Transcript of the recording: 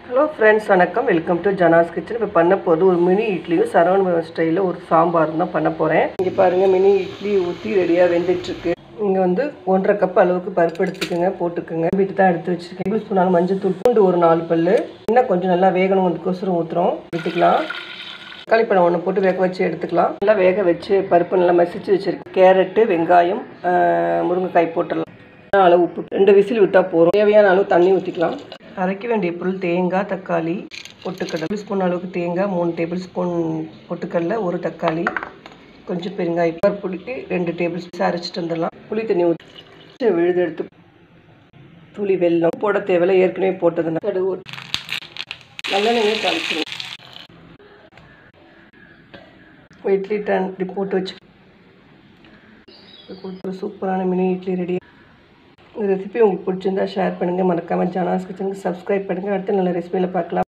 hello friends வணக்கம் welcome to Janas kitchen இப்போ பண்ண போகிறது ஒரு மினி இட்லியும் சரவண ஸ்டைலில் ஒரு சாம்பாரும் தான் பண்ண போகிறேன் இங்கே பாருங்கள் மினி இட்லி ஊற்றி ரெடியாக வெந்துட்டுருக்கு இங்கே வந்து ஒன்றரை கப் அளவுக்கு பருப்பு எடுத்துக்கோங்க போட்டுக்கோங்க வீட்டு தான் எடுத்து வச்சுருக்கேன் டேபிள் ஸ்பூன் மஞ்சள் தூள் பூண்டு ஒரு நாலு பல் இன்னும் கொஞ்சம் நல்லா வேகணும் அதுக்கோசரம் ஊற்றுறோம் எடுத்துக்கலாம் தக்காளி பழம் ஒன்று போட்டு வேக வச்சு எடுத்துக்கலாம் நல்லா வேக வச்சு பருப்பு நல்லா மசிச்சு வச்சுருக்கேன் கேரட்டு வெங்காயம் ஆஹ், முருங்கைக்காய் போட்டுடலாம் அளவு உப்பு ரெண்டு விசில் விட்டால் போதும் தேவையான அளவு தண்ணி ஊற்றிக்கலாம் அரைக்க வேண்டிய பொருள் தேங்காய் தக்காளி பொட்டுக்கடலை டேபிள் ஸ்பூன் அளவுக்கு தேங்காய் மூணு டேபிள் ஸ்பூன் பொட்டுக்கடலை ஒரு தக்காளி கொஞ்சம் பெருங்காயம் பருப்பு புளிக்கு ரெண்டு டேபிள் ஸ்பூன் அரைச்சிட்டு வந்துடலாம் புளி தண்ணி ஊற்றி விழுது எடுத்து புளி வெல்லம் போட தேவையில்ல ஏற்கனவே போட்டதுன்னா கடுகு ஊத்தி நல்லெண்ணெயே தாளிச்சிருங்க இட்லி டன் இப்படி போட்டு வச்சு கொடுத்து சூப்பரான மினி இட்லி ரெடி இந்த ரெசிபி உங்களுக்கு பிடிச்சிருந்தா ஷேர் பண்ணுங்கள் மறக்காமல் ஜானாஸ் கிச்சனுக்கு சப்ஸ்கிரைப் பண்ணுங்கள் அடுத்த நல்ல ரெசிபியில் பார்க்கலாம்